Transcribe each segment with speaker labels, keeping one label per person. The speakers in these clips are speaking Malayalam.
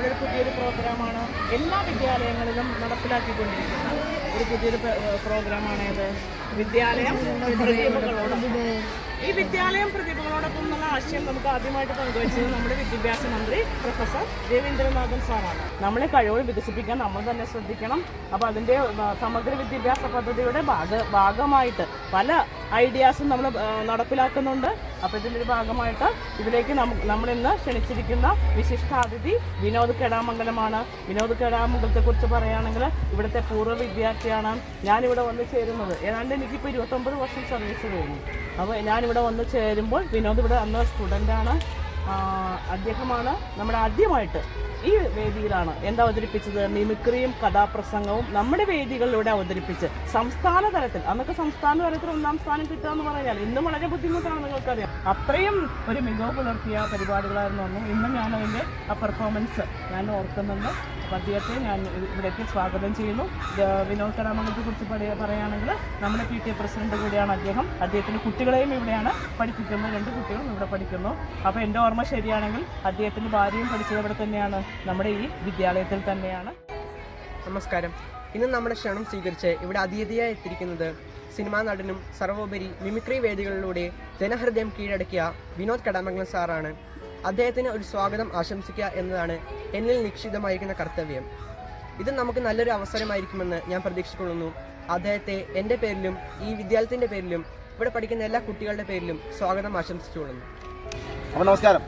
Speaker 1: നമ്മളൊരു പുതിയൊരു പ്രോഗ്രാമാണ് എല്ലാ വിദ്യാലയങ്ങളിലും നടപ്പിലാക്കിക്കൊണ്ടിരിക്കുന്ന ഒരു പുതിയൊരു പ്ര- പ്രോഗ്രാമാണ് ഇത് വിദ്യാലയം പ്രതിഭകളോടൊപ്പം ഈ വിദ്യാലയം പ്രതിഭകളോടൊപ്പം എന്നുള്ള ആശയം നമുക്ക് ആദ്യമായിട്ട് പങ്കുവച്ചത് നമ്മുടെ വിദ്യാഭ്യാസ മന്ത്രി പ്രൊഫസർ രവീന്ദ്രനാഥൻ സാറാണ് നമ്മളെ കഴിവുകൾ വികസിപ്പിക്കാൻ നമ്മൾ തന്നെ ശ്രദ്ധിക്കണം അപ്പോൾ അതിൻ്റെ ആ, സമഗ്ര വിദ്യാഭ്യാസ പദ്ധതിയുടെ ഭാഗ ഭാഗമായിട്ട് പല ഐഡിയാസും നമ്മൾ ആ, നടപ്പിലാക്കുന്നുണ്ട് അപ്പോൾ ഇതിൻ്റെ ഒരു ഭാഗമായിട്ട് ഇതിലേക്ക് നമ്മ നമ്മളിന്ന് ക്ഷണിച്ചിരിക്കുന്ന വിശിഷ്ടാതിഥി വിനോദ് കെടാമംഗലമാണ് വിനോദ് കെടാമംഗലത്തെ കുറിച്ച് പറയുകയാണെങ്കിൽ ഇവിടുത്തെ പൂർവ്വ വിദ്യാർത്ഥിയാണ് ഞാനിവിടെ വന്ന് ചേരുന്നത് ഏതാണ്ട് എനിക്കിപ്പോൾ ഇരുപത്തൊമ്പത് വർഷം സർവീസ് കഴിഞ്ഞു അപ്പോൾ ഞാനിവിടെ വന്ന് ചേരുമ്പോൾ വിനോദ് ഇവിടെ അന്ന് സ്റ്റുഡൻ്റാണ് അദ്ദേഹമാണ് നമ്മുടെ ആദ്യമായിട്ട് ഈ വേദിയിലാണ് എന്താ അവതരിപ്പിച്ചത് മിമിക്രിയും കഥാപ്രസംഗവും നമ്മുടെ വേദികളിലൂടെ അവതരിപ്പിച്ച് സംസ്ഥാന തലത്തിൽ അന്നൊക്കെ സംസ്ഥാന തലത്തിൽ ഒന്നാം സ്ഥാനം കിട്ടുക എന്ന് പറഞ്ഞാൽ ഇന്ന് വളരെ ബുദ്ധിമുട്ടാണ് നിങ്ങൾക്കറിയാം അത്രയും ഒരു മികവ് പുലർത്തിയ പരിപാടികളായിരുന്നു അന്ന് ഇന്ന് ഞാൻ അതിൻ്റെ ആ പെർഫോമൻസ് ഞാൻ ഓർക്കുന്നുണ്ട് അപ്പോൾ അദ്ദേഹത്തെ ഞാൻ ഇ- ഇവിടേക്ക് സ്വാഗതം ചെയ്യുന്നു ഇത് വിനോദ് കലാമംഗലത്തെ കുറിച്ച് പറയ- പറയുകയാണെങ്കിൽ നമ്മുടെ പി ടി എ പ്രസിഡന്റ് കൂടിയാണ് അദ്ദേഹം അദ്ദേഹത്തിന് കുട്ടികളെയും ഇവിടെയാണ് പഠിപ്പിക്കുന്നത് രണ്ട് കുട്ടികളും ഇവിടെ പഠിക്കുന്നു അപ്പോൾ എൻ്റെ ഓർമ്മ ശരിയാണെങ്കിൽ അദ്ദേഹത്തിൻ്റെ ഭാര്യയും പഠിച്ചത് ഇവിടെ തന്നെയാണ് നമ്മുടെ ഈ വിദ്യാലയത്തിൽ തന്നെയാണ്
Speaker 2: നമസ്കാരം ഇന്ന് നമ്മുടെ ക്ഷണം സ്വീകരിച്ച് ഇവിടെ അതിഥിയായി എത്തിയിരിക്കുന്നത് സിനിമാ നടനും സർവോപരി മിമിക്രി വേദികളിലൂടെ ജനഹൃദയം കീഴടക്കിയ വിനോദ് കടാമംഗലം സാറാണ് അദ്ദേഹത്തിന് ഒരു സ്വാഗതം ആശംസിക്കുക എന്നതാണ് എന്നിൽ നിക്ഷിതമായിരിക്കുന്ന കർത്തവ്യം ഇത് നമുക്ക് നല്ലൊരു അവസരമായിരിക്കുമെന്ന് ഞാൻ പ്രതീക്ഷിക്കൊള്ളുന്നു അദ്ദേഹത്തെ എൻ്റെ പേരിലും ഈ വിദ്യാലയത്തിൻ്റെ പേരിലും ഇവിടെ പഠിക്കുന്ന എല്ലാ കുട്ടികളുടെ പേരിലും സ്വാഗതം ആശംസിച്ചുകൊള്ളുന്നു
Speaker 3: അപ്പോൾ നമസ്കാരം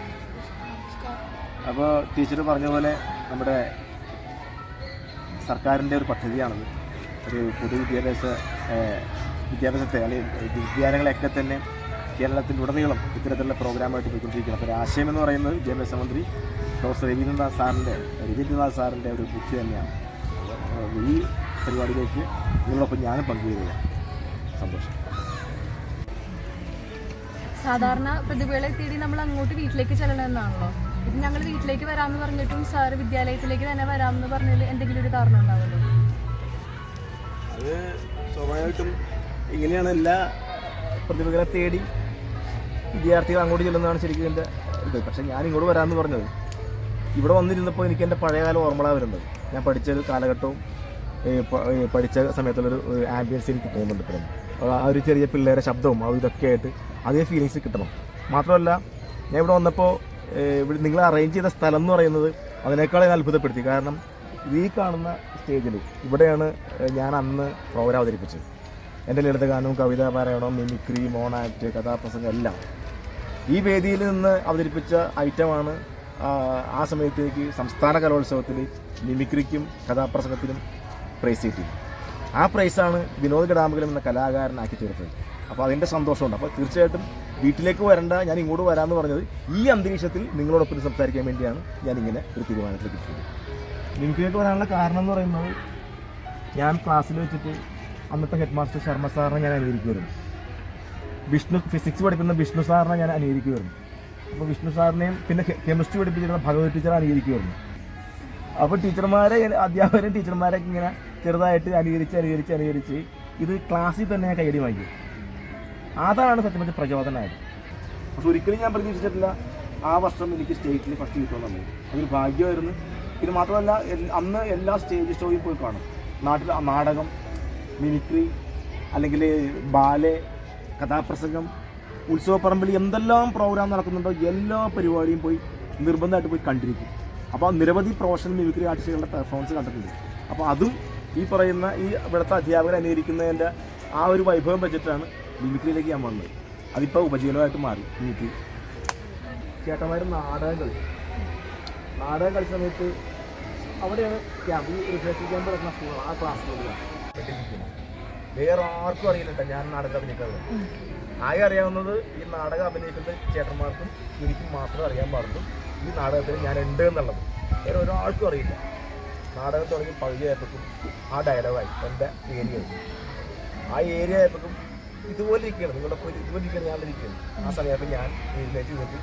Speaker 3: അപ്പോൾ ടീച്ചർ പറഞ്ഞ പോലെ നമ്മുടെ സർക്കാരിൻ്റെ ഒരു പദ്ധതിയാണത് ഒരു പൊതുവിദ്യാഭ്യാസ ഏഹ്, വിദ്യാഭ്യാസത്തെ അല്ലെങ്കിൽ വിദ്യാലയങ്ങളെയൊക്കെ തന്നെ കേരളത്തിലുടനീളം ഇത്തരത്തിലുള്ള പ്രോഗ്രാമായിട്ട് പോയിക്കൊണ്ടിരിക്കുകയാണ് അപ്പോൾ ഒരു ആശയം എന്ന് പറയുന്നത് വിദ്യാഭ്യാസ മന്ത്രി പ്രൊഫസർ രവീന്ദ്രനാഥ് സാറിൻ്റെ രവീന്ദ്രനാഥ് സാറിൻ്റെ ഒരു ബുദ്ധി തന്നെയാണ് അപ്പോൾ ഈ പരിപാടിയിലേക്ക് നിങ്ങളൊപ്പം ഞാനും പങ്കുചേരുക സന്തോഷം
Speaker 4: സാധാരണ പ്രതിഭകളെ തേടി നമ്മൾ അങ്ങോട്ട് വീട്ടിലേക്ക് ചെല്ലണമെന്നാണല്ലോ ഇത് ഞങ്ങൾ വീട്ടിലേക്ക് വരാമെന്ന് പറഞ്ഞിട്ടും സാറ് വിദ്യാലയത്തിലേക്ക് തന്നെ വരാമെന്ന് പറഞ്ഞതിൽ എന്തെങ്കിലും ഒരു കാരണം ഉണ്ടാവുമല്ലോ
Speaker 3: അത് സ്വാഭാവികമായിട്ടും ഇങ്ങനെയാണ് എല്ലാ പ്രതിഭകളെ തേടി വിദ്യാർത്ഥികൾ അങ്ങോട്ട് ചെല്ലുന്നതാണ് ശരിക്കും എൻ്റെ ഇത് പക്ഷേ ഞാൻ ഇങ്ങോട്ട് വരാമെന്ന് പറഞ്ഞത് ഇവിടെ വന്നിരുന്നപ്പോൾ എനിക്ക് എൻ്റെ പഴയകാല ഓർമ്മകളാണ് വരുന്നത് ഞാൻ പഠിച്ച ഒരു കാലഘട്ടവും ഏ, പ- ഏ, പഠിച്ച സമയത്തുള്ളൊരു ആംബിയൻസ് എനിക്ക് തോന്നുന്നുണ്ട് ഇപ്പം ആ ഒരു ചെറിയ പിള്ളേരെ ശബ്ദവും അത് ഇതൊക്കെ ആയിട്ട് അതേ ഫീലിങ്സ് കിട്ടണം മാത്രമല്ല ഞാൻ ഇവിടെ വന്നപ്പോൾ ഇവിടെ നിങ്ങൾ അറേഞ്ച് ചെയ്ത സ്ഥലം എന്ന് പറയുന്നത് അതിനേക്കാളും ഞാൻ അത്ഭുതപ്പെടുത്തി കാരണം ഈ കാണുന്ന സ്റ്റേജിൽ ഇവിടെയാണ് ഏ, ഞാൻ അന്ന് പ്രോഗ്രാം അവതരിപ്പിച്ചത് എൻ്റെ ലളിതഗാനവും കവിതാ പാരായണവും മിമിക്രി മോൺ ആക്ട് കഥാപ്രസംഗം എല്ലാം ഈ വേദിയിൽ നിന്ന് അവതരിപ്പിച്ച ഐറ്റമാണ് ആ, ആ സമയത്തേക്ക് സംസ്ഥാന കലോത്സവത്തിൽ മിമിക്രിക്കും കഥാപ്രസംഗത്തിനും പ്രൈസ് കിട്ടി ആ പ്രൈസാണ് വിനോദ് ഗഡാമകലം എന്ന കലാകാരനാക്കി തീർത്തത് അപ്പോൾ അതിൻ്റെ സന്തോഷമുണ്ട് അപ്പോൾ തീർച്ചയായിട്ടും വീട്ടിലേക്ക് വരണ്ട ഞാൻ ഇങ്ങോട്ട് വരാമെന്ന് പറഞ്ഞത് ഈ അന്തരീക്ഷത്തിൽ നിങ്ങളോടൊപ്പം ഇത് സംസാരിക്കാൻ വേണ്ടിയാണ് ഞാൻ ഇങ്ങനെ ഒരു തീരുമാനത്തിലേക്ക് എത്തിയത് മിമിക്രിയിലേക്ക് വരാനുള്ള കാരണം എന്ന് പറയുന്നത് ഞാൻ ക്ലാസ്സിൽ വെച്ചിട്ട് അന്നത്തെ ഹെഡ് മാസ്റ്റർ ശർമ്മ സാറിനെ ഞാൻ അനുകരിക്കുമായിരുന്നു വിഷ്ണു ഫിസിക്സ് പഠിപ്പിക്കുന്ന വിഷ്ണു സാറിനെ ഞാൻ അനുകരിക്കുമായിരുന്നു അപ്പോൾ വിഷ്ണു സാറിനെയും പിന്നെ കെമിസ്ട്രി പഠിപ്പിച്ചിരുന്ന ഭഗവത് ടീച്ചറെ അനുകരിക്കുമായിരുന്നു അപ്പോൾ ടീച്ചർമാരെ അധ്യാപകരും ടീച്ചർമാരൊക്കെ ഇങ്ങനെ ചെറുതായിട്ട് അനുകരിച്ച് അനുകരിച്ച് അനുകരിച്ച് ഇത് ക്ലാസ്സിൽ തന്നെ ഞാൻ കൈയടി വാങ്ങിക്കും അതാണ് സത്യം പറഞ്ഞ പ്രചോദനമായത് പക്ഷെ ഒരിക്കലും ഞാൻ പ്രതീക്ഷിച്ചിട്ടില്ല ആ വർഷം എനിക്ക് സ്റ്റേറ്റിൽ ഫസ്റ്റ് കിട്ടുമെന്നുള്ളത് അതൊരു ഭാഗ്യമായിരുന്നു പിന്നെ മാത്രമല്ല എൽ- അന്ന് എല്ലാ സ്റ്റേജ് ഷോയും പോയി കാണും നാട്ടിൽ ആ നാടകം മിമിക്രി അല്ലെങ്കിൽ ബാലെ കഥാപ്രസംഗം ഉത്സവപ്പറമ്പിൽ എന്തെല്ലാം പ്രോഗ്രാം നടക്കുന്നുണ്ടോ എല്ലാ പരിപാടിയും പോയി നിർബന്ധമായിട്ട് പോയി കണ്ടിരിക്കും അപ്പോൾ നിരവധി പ്രൊഫഷണൽ മിമിക്രി ആർട്ടിസ്റ്റുകളുടെ പെർഫോമൻസ് കണ്ടിട്ടുണ്ട് അപ്പോൾ അതും ഈ പറയുന്ന ഈ ഇവിടുത്തെ അധ്യാപകർ അനുകരിക്കുന്നതിൻ്റെ ആ ഒരു വൈഭവം വെച്ചിട്ടാണ് മിമിക്രിയിലേക്ക് ഞാൻ വന്നത് അതിപ്പോൾ ഉപജീവനമായിട്ട് മാറി മിമിക്രി ചേട്ടന്മാർ നാടകം കളിച്ചു നാടകം കളിച്ച സമയത്ത് അവിടെയാണ് ക്യാമ്പ് ഈ റിഫ്രഷ് ക്യാമ്പ് നടക്കുന്ന സ്കൂൾ ആ ക്ലാസ്സിലുള്ള വേറെ ആർക്കും അറിയില്ല ട്ടോ ഞാൻ നാടകം അഭിനയിക്കാറുള്ളത് ആകെ അറിയാവുന്നത് ഈ നാടകം അഭിനയിക്കുന്ന ചേട്ടന്മാർക്കും എനിക്കും മാത്രമേ അറിയാൻ പാടുള്ളൂ ഈ നാടകത്തിൽ ഞാൻ ഉണ്ട് എന്നുള്ളത് വേറെ ഒരാൾക്കും അറിയില്ല നാടകം തുടങ്ങി പകുതി ആയപ്പോഴും ആ ഡയലോഗായി എൻ്റെ ഏരിയ ആ ഏരിയ ആയപ്പോഴും ഇതുപോലെ ഇരിക്കുകയാണ് നിങ്ങളുടെ പോയി ഇതുപോലെ ഇരിക്കുകയാണ് ഞാൻ ഇരിക്കുകയാണ് ആ സമയത്ത് ഞാൻ എഴുന്നേറ്റ് നിന്നിട്ട്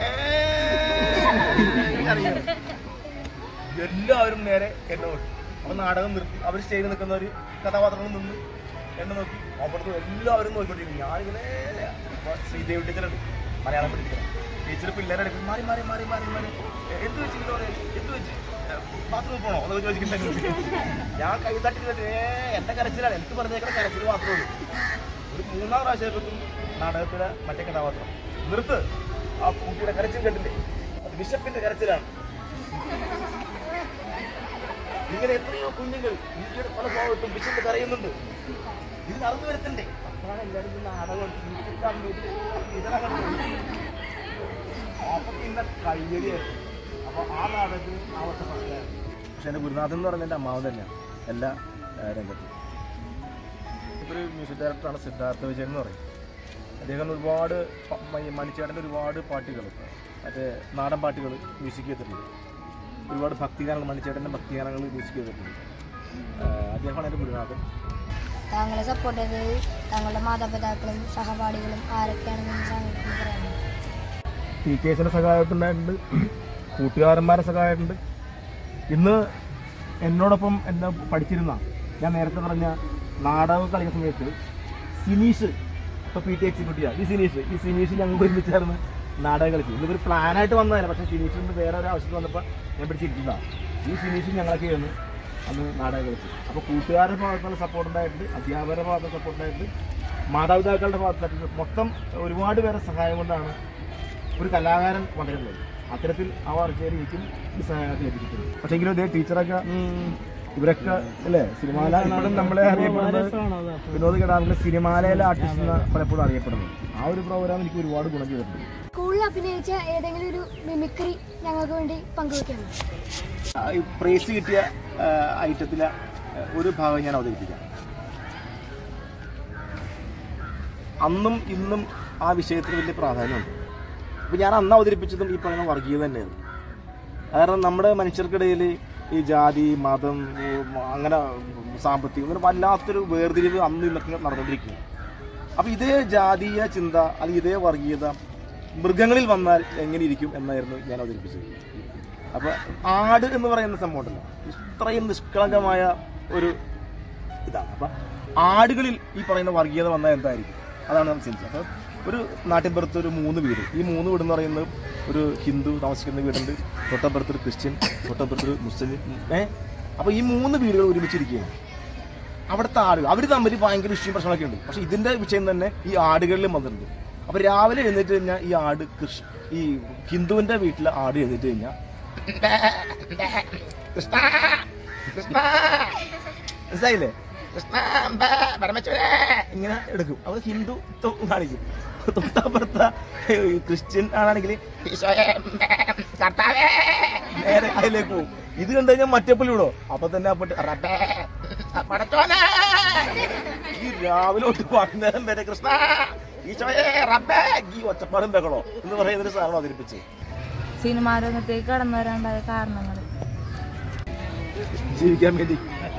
Speaker 3: അറിയാം എല്ലാവരും നേരെ എന്നെ നോക്കി അപ്പൊ നാടകം നിർത്തി അവർ സ്റ്റേജിൽ നിൽക്കുന്ന ഒരു കഥാപാത്രങ്ങൾ നിന്ന് എന്നെ നോക്കി അവിടുന്ന് എല്ലാവരും നോക്കിക്കൊണ്ടിരിക്കും ഞാനിങ്ങനെ അപ്പൊ ശ്രീദേവി ടീച്ചറുണ്ട് മലയാളം പഠിപ്പിക്കണം ടീച്ചർ പിള്ളേരെ അടുത്ത് മാറി മാറി മാറി മാറി മാറി "എ, എന്ത് വെച്ചിട്ട് എന്ത് വെച്ച് ബാത്റൂമിൽ പോണോ എന്നൊക്കെ ചോദിക്കുന്നുണ്ടെങ്കിൽ ഞാൻ കൈ തട്ടി തട്ടി ഏ എന്റെ കരച്ചിലാണ് എനിക്ക് പറഞ്ഞേക്കുന്ന കരച്ചിൽ മാത്രമേ ഉള്ളൂ ഒരു മൂന്നാം പ്രാവശ്യമായപ്പോഴും നാടകത്തിലെ മറ്റേ കഥാപാത്രം നിർത്ത് ആ കുട്ടിയുടെ കരച്ചിൽ കണ്ടില്ലേ അത് വിശപ്പിന്റെ കരച്ചിലാണ് ഇങ്ങനെ എത്രയോ കുഞ്ഞുങ്ങൾ ഇന്ത്യയുടെ പല ഭാഗത്തും വിശന്ന് കരയുന്നുണ്ട് ഇതിന് അറിവ് വരുത്തണ്ടേ അപ്പോഴാണ് എല്ലാവരും ഇത് നാടകം ചിന്തിക്കാൻ വേണ്ടി ഇതിനകം അപ്പൊ പിന്നെ കയ്യടിയായിരുന്നു അപ്പൊ ആ നാടകത്തിന് ആ വർഷം ഫസ്റ്റായിരുന്നു പക്ഷെ എൻ്റെ ഗുരുനാഥൻ എന്ന് പറഞ്ഞ എൻ്റെ അമ്മാവൻ തന്നെയാണ് എല്ലാ ആ, രംഗത്തും ഇപ്പോൾ ഒരു മ്യൂസിക് ഡയറക്ടറാണ് സിദ്ധാർത്ഥ വിജയൻ എന്ന് പറയും അദ്ദേഹം ഒരുപാട് പ- മ- മണിച്ചേട്ടൻ്റെ ഒരുപാട് പാട്ടുകൾ മറ്റേ നാടൻ പാട്ടുകൾ മ്യൂസിക് ചെയ്തിട്ടുണ്ട് ഒരുപാട് ഭക്തിഗാനങ്ങൾ മണിച്ചേട്ടൻ്റെ ഭക്തിഗാനങ്ങൾ മ്യൂസിക് ചെയ്തിട്ടുണ്ട് ആ, അദ്ദേഹമാണ് എൻ്റെ ഗുരുനാഥൻ
Speaker 5: താങ്കളെ സപ്പോർട്ട് ചെയ്തത് താങ്കളുടെ മാതാപിതാക്കളും സഹപാഠികളും ആരൊക്കെയാണെന്ന് താങ്കൾക്ക് പറയാമോ
Speaker 3: ടീച്ചേഴ്സിൻ്റെ സഹായമായിട്ടുണ്ടായിട്ടുണ്ട് കൂട്ടുകാരന്മാരെ സഹായമായിട്ടുണ്ട് ഇന്ന് എന്നോടൊപ്പം എന്നെ പഠിച്ചിരുന്ന ഞാൻ നേരത്തെ പറഞ്ഞ നാടകം കളിക്കുന്ന സമയത്ത് സിനീഷ് ഇപ്പോൾ പി ടി എക്സിക്യൂട്ടീവ് ഈ സിനീഷ് ഈ സിനീഷ് ഞങ്ങൾ ഒരുമിച്ചായിരുന്നു നാടകം കളിച്ചു ഇന്നൊരു പ്ലാനായിട്ട് വന്നതല്ല പക്ഷേ സിനീഷിൻ്റെ വേറെ ഒരു ആവശ്യത്തിന് വന്നപ്പോൾ ഞാൻ പിടിച്ചിരിക്കുന്നതാണ് ഈ സിനീഷ് ഞങ്ങളൊക്കെ ആയിരുന്നു അന്ന് നാടകം കളിച്ചു അപ്പോൾ കൂട്ടുകാരുടെ ഭാഗത്തുനിന്ന് സപ്പോർട്ട് ഉണ്ടായിട്ടുണ്ട് അധ്യാപകരുടെ ഭാഗത്ത് സപ്പോർട്ട് ഉണ്ടായിട്ടുണ്ട് മാതാപിതാക്കളുടെ ഭാഗത്ത് മൊത്തം ഒരുപാട് പേരെ സഹായം കൊണ്ടാണ് ഒരു കലാകാരൻ വളരുന്നത് അത്തരത്തിൽ ആ വളർച്ചയിൽ എനിക്കും ഈ സഹായമൊക്കെ ലഭിച്ചിട്ടുണ്ട് പക്ഷേങ്കിലും ഇതേ ടീച്ചറൊക്കെ ഇവരൊക്കെ അല്ലേ സിനിമാല ഇപ്പോഴും നമ്മളെ അറിയപ്പെടുന്നത് വിനോദ് കടാറിലെ സിനിമാലയിലെ ആർട്ടിസ്റ്റ് എന്ന് പലപ്പോഴും അറിയപ്പെടുന്നത് ആ ഒരു പ്രോഗ്രാം എനിക്ക് ഒരുപാട് ഗുണം ചെയ്തിട്ടുണ്ട്
Speaker 5: സ്കൂളിൽ അഭിനയിച്ച ഏതെങ്കിലും ഒരു മിമിക്രി ഞങ്ങൾക്ക് വേണ്ടി പങ്കുവെക്കാമോ
Speaker 3: ആ, ഈ പ്രൈസ് കിട്ടിയ ആ, ഐറ്റത്തിലെ ആ, ഒരു ഭാഗം ഞാൻ അവതരിപ്പിക്കാം അന്നും ഇന്നും ആ വിഷയത്തിന് വലിയ പ്രാധാന്യമുണ്ട് അപ്പോൾ ഞാൻ അന്ന് അവതരിപ്പിച്ചതും ഈ പറയുന്ന വർഗീയത തന്നെയായിരുന്നു കാരണം നമ്മുടെ മനുഷ്യർക്കിടയിൽ ഈ ജാതി മതം ഈ മ- അങ്ങനെ സാമ്പത്തികം അങ്ങനെ വല്ലാത്തൊരു വേർതിരിവ് അന്നും ഇന്നൊക്കെ നടന്നുകൊണ്ടിരിക്കുന്നു അപ്പോൾ ഇതേ ജാതീയ ചിന്ത അല്ലെങ്കിൽ ഇതേ വർഗീയത മൃഗങ്ങളിൽ വന്നാൽ എങ്ങനെ ഇരിക്കും എന്നായിരുന്നു ഞാൻ അവതരിപ്പിച്ചത് അപ്പോൾ ആട് എന്ന് പറയുന്ന സംഭവം ഉണ്ടല്ലോ ഇത്രയും നിഷ്കളങ്കമായ ഒരു ഇതാണ് അപ്പം ആടുകളിൽ ഈ പറയുന്ന വർഗീയത വന്നാൽ എന്തായിരിക്കും അതാണ് നമ്മൾ ചിന്തിച്ചത് അപ്പോൾ ഒരു നാട്ടിൻപുറത്ത് ഒരു മൂന്ന് വീട് ഈ മൂന്ന് വീട് എന്ന് പറയുന്നത് ഒരു ഹിന്ദു താമസിക്കുന്ന വീടുണ്ട് തൊട്ടപ്പുറത്ത് ഒരു ക്രിസ്ത്യൻ തൊട്ടപ്പുറത്ത് ഒരു മുസ്ലിം ഏ അപ്പോൾ ഈ മൂന്ന് വീടുകൾ ഒരുമിച്ചിരിക്കുകയാണ് അവിടുത്തെ ആടുകൾ അവർ തമ്മിൽ ഭയങ്കര ഇഷ്യൂ പ്രശ്നമൊക്കെ ഉണ്ട് പക്ഷെ ഇതിന്റെ വിഷയം തന്നെ ഈ ആടുകളിലും വന്നിട്ടുണ്ട് അപ്പൊ രാവിലെ എഴുന്നേറ്റ് കഴിഞ്ഞാൽ ഈ ആട് കൃഷ് ഈ ഹിന്ദുവിന്റെ വീട്ടിലെ ആട് എഴുന്നേറ്റ് കഴിഞ്ഞാൽ കൃഷ്ണ കൃഷ്ണ മനസ്സിലായില്ലേ കൃഷ്ണ ബേ, പരമേശ്വരേ ഇങ്ങനെ എടുക്കും അത് ഹിന്ദു ത്വം കാണിക്കും തൊട്ടപ്പുറത്ത ഈ ക്രിസ്ത്യൻ ആണെങ്കിൽ ഈശോയെ ബേ, കർത്താവേ നേരെ അതിലേക്ക് പോകും ഇത് കണ്ടു കഴിഞ്ഞാൽ മറ്റേ പുള്ളി വിടോ അപ്പൊ തന്നെ അപ്പോട്ട് റബ്ബേ, പടച്ചോനെ ഈ രാവിലെ തൊട്ട് വൈകുന്നേരം വരെ കൃഷ്ണ ഈശോയെ റബ്ബേ ഈ ഒച്ചപ്പാടും ബഹളോ എന്ന് പറയുന്ന ഒരു സാധനം അവതരിപ്പിച്ച്
Speaker 6: സിനിമാ രംഗത്തേക്ക് കടന്നു വരാനുണ്ടായ കാരണങ്ങൾ
Speaker 3: ജീവിക്കാൻ വേണ്ടി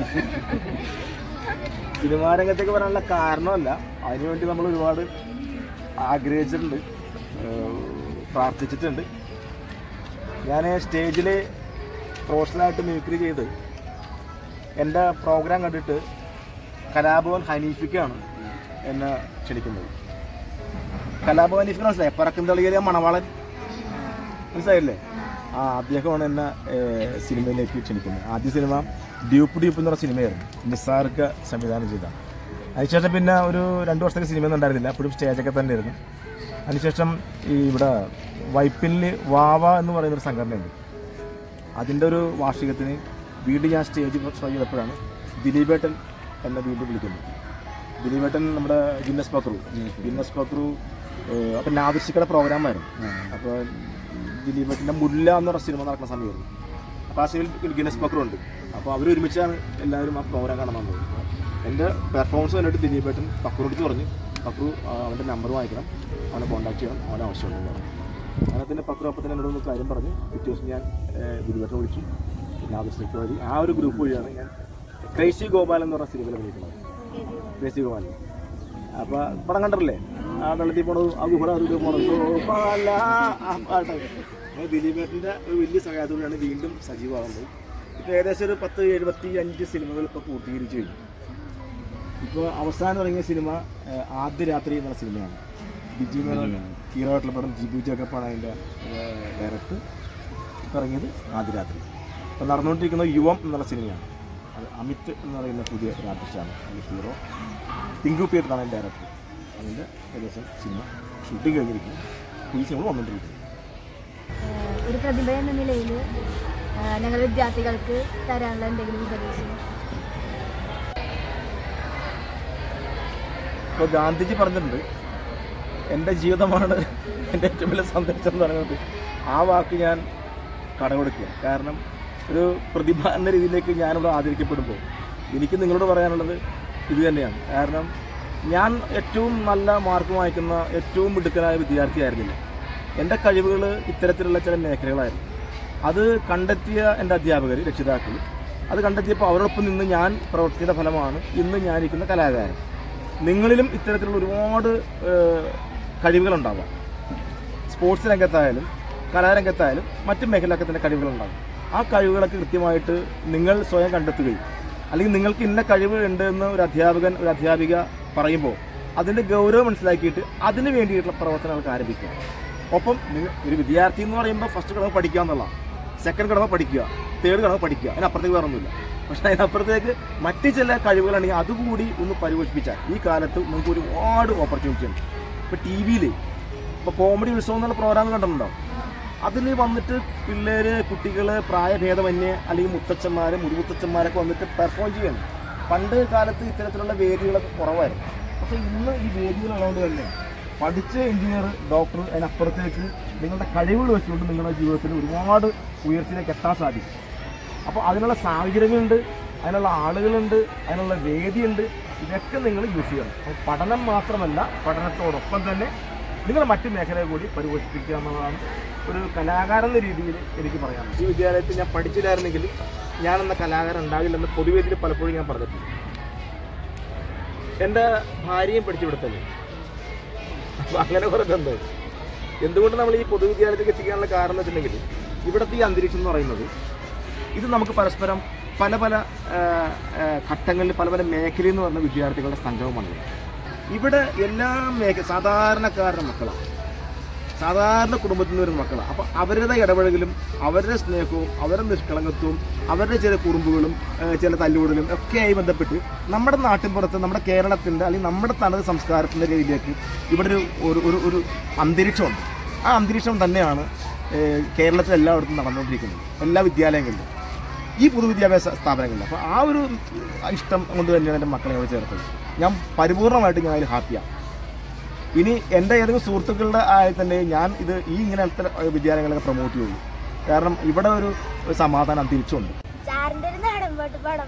Speaker 3: സിനിമാ രംഗത്തേക്ക് വരാനുള്ള കാരണമല്ല അതിനുവേണ്ടി നമ്മൾ ഒരുപാട് ആഗ്രഹിച്ചിട്ടുണ്ട് ഏഹ് പ്രാർത്ഥിച്ചിട്ടുണ്ട് ഞാൻ സ്റ്റേജിൽ പ്രൊഫഷണലായിട്ട് മിമിക്രി ചെയ്ത് എൻ്റെ പ്രോഗ്രാം കണ്ടിട്ട് കലാഭവൻ ഹനീഫിക്കാണ് എന്നെ ക്ഷണിക്കുന്നത് കലാഭവൻ ഹനീഫിക്ക് മനസ്സിലായി പറക്കും തളികയിലെ മണവാളൻ മനസ്സിലായില്ലേ ആ അദ്ദേഹമാണ് എന്നെ ഏഹ്, സിനിമയിലേക്ക് ക്ഷണിക്കുന്നത് ആദ്യ സിനിമ ഡ്യൂപ്പ് ഡ്യൂപ്പ് എന്ന് പറഞ്ഞ സിനിമയായിരുന്നു നിസാർക്ക സംവിധാനം ചെയ്ത അതിനുശേഷം പിന്നെ ഒരു രണ്ട് വർഷത്തേക്ക് സിനിമയൊന്നും ഉണ്ടായിരുന്നില്ല അപ്പോഴും സ്റ്റേജൊക്കെ തന്നെയായിരുന്നു അതിനുശേഷം ഈ ഇവിടെ വൈപ്പിനിൽ വാവ എന്ന് പറയുന്ന ഒരു സംഘടനയുണ്ട് അതിൻ്റെ ഒരു വാർഷികത്തിന് വീണ്ടും ഞാൻ സ്റ്റേജ് ഷോ ചെയ്തപ്പോഴാണ് ദിലീപേട്ടൻ എന്നെ വീണ്ടും വിളിക്കുന്നത് ദിലീപേട്ടൻ നമ്മുടെ ഗിന്നസ് പക്രു ഗിന്നസ് പക്രു ഏഹ്, അപ്പം നാദിർഷിക്കയുടെ പ്രോഗ്രാമായിരുന്നു അപ്പോൾ ദിലീപേട്ടൻ്റെ മുല്ല എന്ന് പറഞ്ഞ സിനിമ നടക്കുന്ന സമയമായിരുന്നു അപ്പോൾ ആ സിനിമയിൽ ഗിന്നസ് പക്രു ഉണ്ട് അപ്പോൾ അവർ ഒരുമിച്ചാണ് എല്ലാവരും ആ പ്രോഗ്രാം കാണാൻ വന്നത് എൻ്റെ പെർഫോമൻസ് കണ്ടിട്ട് ദിലീപേട്ടൻ പക്രുവിനോട് പറഞ്ഞു പക്രു ആ, അവൻ്റെ നമ്പർ വാങ്ങിക്കണം അവനെ കോൺടാക്ട് ചെയ്യണം അവനെ ആവശ്യമുണ്ടെന്ന് പറഞ്ഞു അങ്ങനെ തന്നെ പക്രു അപ്പം തന്നെ എന്നോട് ഒന്ന് കാര്യം പറഞ്ഞു പിറ്റേ ദിവസം ഞാൻ ദിലീപേട്ടനെ വിളിച്ചു പിന്നെ ആദർശിക്ക് വഴി ആ ഒരു ഗ്രൂപ്പ് വഴിയാണ് ഞാൻ ക്രൈസി ഗോപാൽ എന്ന് പറഞ്ഞ സിനിമയിൽ അഭിനയിക്കുന്നത് ക്രൈസി ഗോപാൽ അപ്പൊ പടം കണ്ടല്ലേ ആ വെള്ളത്തിൽ പോണത് ആ ഗുഹയുടെ അതിൽ പോണത് ഗോപാല ആ പാട്ട് അങ്ങനെ ദിലീപേട്ടൻ്റെ ഒരു വലിയ സഹായത്തോടെയാണ് വീണ്ടും സജീവമാകുന്നത് ഇപ്പോൾ ഏകദേശം ഒരു പത്ത് എഴുപത്തി അഞ്ച് സിനിമകൾ ഇപ്പോൾ പൂർത്തീകരിച്ചു കഴിഞ്ഞു ഇപ്പോൾ അവസാനം ഇറങ്ങിയ സിനിമ ഏഹ്, ആദ്യ രാത്രി എന്ന സിനിമയാണ് ബിജു ഹീറോയിട്ടുള്ള പടം ജിബു ജേക്കപ്പാണ് അതിൻ്റെ ഡയറക്ടർ ഇപ്പം ഇറങ്ങിയത് ആദ്യ രാത്രി ഇപ്പം നടന്നുകൊണ്ടിരിക്കുന്ന യുവം എന്നുള്ള സിനിമയാണ് അത് അമിത് എന്ന് പറയുന്ന പുതിയ ഒരു ആർട്ടിസ്റ്റാണ് അതിൻ്റെ ഹീറോ ടിങ്കു പേർത്താണ് അതിൻ്റെ ഡയറക്ടർ അതിൻ്റെ ഏകദേശം സിനിമ ഷൂട്ടിംഗ് കഴിഞ്ഞിരിക്കുന്നു ഈ സിനിമ വന്നുകൊണ്ടിരിക്കുന്നു
Speaker 5: ഏഹ് ഒരു പ്രതിഭ എന്ന നിലയിൽ ഞങ്ങൾ വിദ്യാർത്ഥികൾക്ക് തരാനുള്ള എന്തെങ്കിലും ഉപദേശം
Speaker 3: ഇപ്പോൾ ഗാന്ധിജി പറഞ്ഞിട്ടുണ്ട് എൻ്റെ ജീവിതമാണ് എൻ്റെ ഏറ്റവും വലിയ സന്ദേശം എന്ന് പറയുന്നത് ആ വാക്ക് ഞാൻ കടകൊടുക്കുക കാരണം ഒരു പ്രതിഭ എന്ന രീതിയിലേക്ക് ഞാനിവിടെ ആദരിക്കപ്പെടുമ്പോൾ എനിക്ക് നിങ്ങളോട് പറയാനുള്ളത് ഇത് തന്നെയാണ് കാരണം ഞാൻ ഏറ്റവും നല്ല മാർക്ക് വാങ്ങിക്കുന്ന ഏറ്റവും മിടുക്കനായ വിദ്യാർത്ഥിയായിരുന്നില്ല എൻ്റെ കഴിവുകൾ ഇത്തരത്തിലുള്ള ചില മേഖലകളായിരുന്നു അത് കണ്ടെത്തിയ എൻ്റെ അധ്യാപകർ രക്ഷിതാക്കൾ അത് കണ്ടെത്തിയപ്പോൾ അവരോടൊപ്പം നിന്ന് ഞാൻ പ്രവർത്തിക്കുന്ന ഫലമാണ് ഇന്ന് ഞാനിരിക്കുന്ന കലാകാരൻ നിങ്ങളിലും ഇത്തരത്തിലുള്ള ഒരുപാട് ഏഹ്, കഴിവുകളുണ്ടാവാം സ്പോർട്സ് രംഗത്തായാലും കലാരംഗത്തായാലും മറ്റു മേഖലയൊക്കെ തന്നെ കഴിവുകളുണ്ടാകും ആ കഴിവുകളൊക്കെ കൃത്യമായിട്ട് നിങ്ങൾ സ്വയം കണ്ടെത്തുകയും അല്ലെങ്കിൽ നിങ്ങൾക്ക് ഇന്ന കഴിവ് ഉണ്ട് എന്ന് ഒരു അധ്യാപകൻ ഒരു അധ്യാപിക പറയുമ്പോൾ അതിൻ്റെ ഗൗരവം മനസ്സിലാക്കിയിട്ട് അതിന് വേണ്ടിയിട്ടുള്ള പ്രവർത്തനങ്ങൾക്ക് ആരംഭിക്കുക ഒപ്പം നിങ്ങൾ ഒരു വിദ്യാർത്ഥി എന്ന് പറയുമ്പോൾ ഫസ്റ്റ് കടമ പഠിക്കുക എന്നുള്ളതാണ് സെക്കൻഡ് കടമ പഠിക്കുക തേർഡ് കടമ പഠിക്കുക അതിനപ്പുറത്തേക്ക് വേറെ ഒന്നുമില്ല പക്ഷേ അതിനപ്പുറത്തേക്ക് മറ്റ് ചില കഴിവുകളാണെങ്കിൽ അതുകൂടി ഒന്ന് പരിപോഷിപ്പിച്ചാൽ ഈ കാലത്ത് നമുക്ക് ഒരുപാട് ഓപ്പർച്യൂണിറ്റി ഉണ്ട് ഇപ്പോൾ ടി വിയിൽ ഇപ്പോൾ കോമഡി ഉത്സവം എന്നുള്ള പ്രോഗ്രാം കണ്ടിട്ടുണ്ടോ അതിൽ വന്നിട്ട് പിള്ളേര് കുട്ടികൾ പ്രായഭേദമന്യേ അല്ലെങ്കിൽ മുത്തച്ഛന്മാർ മുതുമുത്തച്ഛന്മാരൊക്കെ വന്നിട്ട് പെർഫോം ചെയ്യണം പണ്ട് കാലത്ത് ഇത്തരത്തിലുള്ള വേദികളൊക്കെ കുറവായിരുന്നു പക്ഷേ ഇന്ന് ഈ വേദികളുള്ളതുകൊണ്ട് തന്നെ പഠിച്ച എഞ്ചിനീയർ ഡോക്ടർ അതിനപ്പുറത്തേക്ക് നിങ്ങളുടെ കഴിവുകൾ വെച്ചുകൊണ്ട് നിങ്ങളുടെ ജീവിതത്തിൽ ഒരുപാട് ഉയർച്ചയിലേക്ക് എത്താൻ സാധിക്കും അപ്പോൾ അതിനുള്ള സാഹചര്യങ്ങളുണ്ട് അതിനുള്ള ആളുകളുണ്ട് അതിനുള്ള വേദിയുണ്ട് ഇതൊക്കെ നിങ്ങൾ യൂസ് ചെയ്യണം അപ്പോൾ പഠനം മാത്രമല്ല പഠനത്തോടൊപ്പം തന്നെ നിങ്ങൾ മറ്റു മേഖലയെ കൂടി പരിപോഷിപ്പിക്കുക എന്നുള്ളതാണ് ഒരു കലാകാരൻ എന്ന രീതിയിൽ എനിക്ക് പറയാം ഈ വിദ്യാലയത്തിൽ ഞാൻ പഠിച്ചില്ലായിരുന്നെങ്കിൽ ഞാനെന്ന കലാകാരൻ ഉണ്ടാകില്ലെന്ന് പൊതുവേദിയിൽ പലപ്പോഴും ഞാൻ പറഞ്ഞിട്ടുണ്ട് എൻ്റെ ഭാര്യയും പഠിച്ചു വിടത്തല്ലേ അപ്പോൾ അങ്ങനെ കുറേ ബന്ധം എന്തുകൊണ്ട് നമ്മൾ ഈ പൊതുവിദ്യാലയത്തിലേക്ക് എത്തിക്കാനുള്ള കാരണം എന്ന് വെച്ചിട്ടുണ്ടെങ്കിൽ ഇവിടുത്തെ ഈ അന്തരീക്ഷം എന്ന് പറയുന്നത് ഇത് നമുക്ക് പരസ്പരം പല പല ആ, ആ, ഘട്ടങ്ങളിൽ പല പല മേഖലയിൽ നിന്ന് വന്ന വിദ്യാർത്ഥികളുടെ സംഗമമാണ് ഇത്. ഇവിടെ എല്ലാ മേഖ സാധാരണക്കാരുടെ മക്കളാണ് സാധാരണ കുടുംബത്തിൽ നിന്ന് വരുന്ന മക്കളാണ് അപ്പോൾ അവരുടെ ഇടപഴകലും അവരുടെ സ്നേഹവും അവരുടെ നിഷ്കളങ്കത്വവും അവരുടെ ചില കുറുമ്പുകളും ആ, ചില തല്ലുകൂടലും ഒക്കെയായി ബന്ധപ്പെട്ട് നമ്മുടെ നാട്ടിൻപുറത്ത് നമ്മുടെ കേരളത്തിൻ്റെ അല്ലെങ്കിൽ നമ്മുടെ തനത് സംസ്കാരത്തിൻ്റെ രീതിയിലേക്ക് ഇവിടെ ഒരു ഒരു ഒരു ഒരു അന്തരീക്ഷമുണ്ട് ആ അന്തരീക്ഷം തന്നെയാണ് ഏഹ്, കേരളത്തിൽ എല്ലായിടത്തും നടന്നുകൊണ്ടിരിക്കുന്നത് എല്ലാ വിദ്യാലയങ്ങളിലും ഈ പൊതുവിദ്യാഭ്യാസ സ്ഥാപനങ്ങളിൽ അപ്പോൾ ആ ഒരു ഇഷ്ടം കൊണ്ട് തന്നെയാണ് എൻ്റെ മക്കളെ അവിടെ ചേർത്തത് ഞാൻ പരിപൂർണമായിട്ട് ഞാൻ അതിൽ ഹാപ്പിയാണ് ഇനി എൻ്റെ ഏതെങ്കിലും സുഹൃത്തുക്കളുടെ ആയി തന്നെ ഞാൻ ഇത് ഈ ഇങ്ങനത്തെ വിദ്യാലയങ്ങളൊക്കെ പ്രൊമോട്ട് ചെയ്യുള്ളൂ കാരണം ഇവിടെ ഒരു ഒരു സമാധാനം അന്തരീക്ഷമുണ്ട്
Speaker 5: സാറിന്റെ ഒരു നാടൻ പാട്ട് പാടാൻ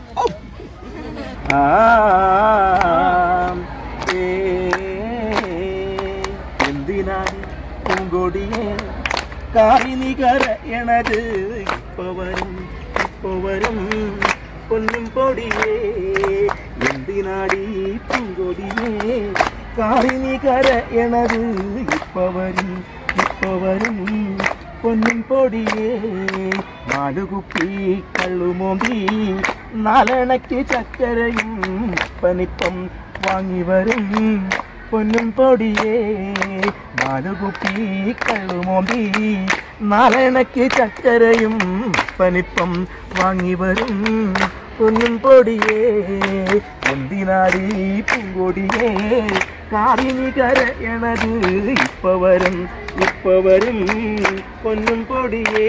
Speaker 3: എന്തിനാണ് പൂങ്കൊടിയെ കാറിനി കരയണത് ഇപ്പൊ വരും ഇപ്പൊ വരും പൊന്നും പൊടിയേ എന്തിനാടി പൂങ്കൊടിയെ കാറിനി കരയണത് ഇപ്പൊ വരും ഇപ്പൊ വരും പൊന്നും പൊടിയേ നാലുകുപ്പി കള്ളുമോമ്പി നാലണയ്ക്ക് ചക്കരയും പനിപ്പം വാങ്ങി വരും പൊന്നും പൊടിയേ നാലുകുപ്പി കള്ളുമോമ്പി നാലണയ്ക്ക് ചക്കരയും പനിപ്പം വാങ്ങി വരും പൊന്നും പൊടിയേ എന്തിനാടി പൂങ്കൊടിയേ കാറിനി കരയണത് ഇപ്പൊ വരും ഇപ്പൊ വരും പൊന്നും പൊടിയേ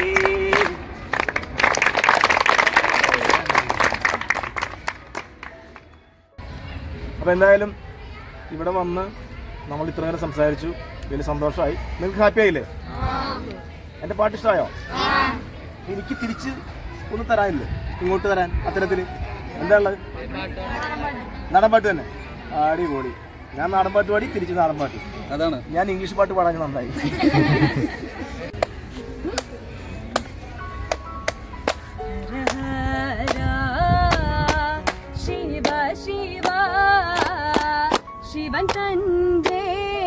Speaker 3: അപ്പൊ എന്തായാലും ഇവിടെ വന്ന് നമ്മൾ ഇത്ര നേരം സംസാരിച്ചു വലിയ സന്തോഷമായി നിങ്ങൾക്ക് ഹാപ്പി ആയില്ലേ എന്റെ പാട്ട് ഇഷ്ടമായോ എനിക്ക് തിരിച്ച് ഒന്ന് തരാനില്ലേ ഇങ്ങോട്ട് തരാൻ അത്തരത്തില് എന്താ ഉള്ളത് നാടൻ പാട്ട് തന്നെ അടിപൊളി ഞാൻ നാടൻ പാട്ട് പാടി തിരിച്ച് നാടൻ പാട്ട്
Speaker 7: അതാണ്
Speaker 3: ഞാൻ ഇംഗ്ലീഷ് പാട്ട് പാടാൻ നന്നായി
Speaker 4: ശിവ ശിവ ശിവൻ തന്റെ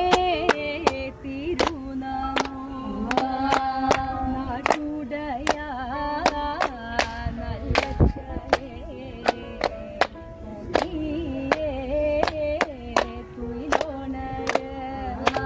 Speaker 4: തിരുനാമോ നാട്ടുടയ നല്ലച്ഛനേ തുയിലോണര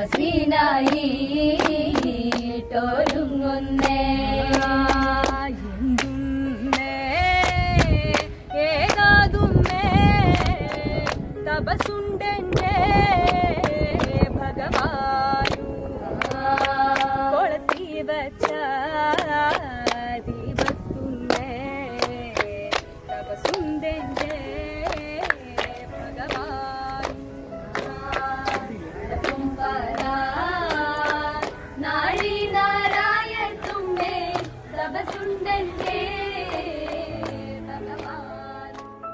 Speaker 5: തപസ്വിനായിട്ടൊരുങ്ങുന്നേ
Speaker 4: എന്തുന്നേ ഏകാതുന്നേ തപസുണ്ടെന്റെ ഭഗവാനു കൊളത്തി വച്ച ദീപത്തുന്നേ തപസുണ്ടെന്റെ ഭഗവാനു
Speaker 5: നാഴി നാരായണത്തുമ്പേ തപസുണ്ടന്റെ ഭഗവാൻ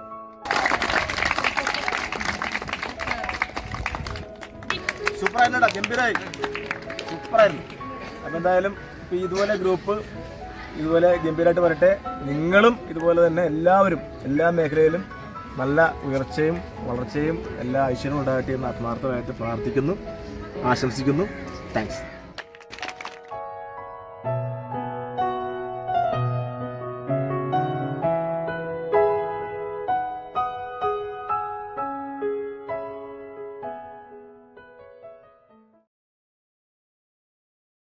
Speaker 3: സൂപ്പറായിരുന്നടാ ഗംഭീരായി സൂപ്പറായിരുന്നു അപ്പം എന്തായാലും ഇപ്പം ഇതുപോലെ ഗ്രൂപ്പ് ഇതുപോലെ ഗംഭീരമായിട്ട് വരട്ടെ നിങ്ങളും ഇതുപോലെ തന്നെ എല്ലാവരും എല്ലാ മേഖലയിലും നല്ല ഉയർച്ചയും വളർച്ചയും എല്ലാ ഐശ്വര്യവും ഉണ്ടാകട്ടെ എന്ന് ആത്മാർത്ഥമായിട്ട് പ്രാർത്ഥിക്കുന്നു ആശംസിക്കുന്നു താങ്ക്സ്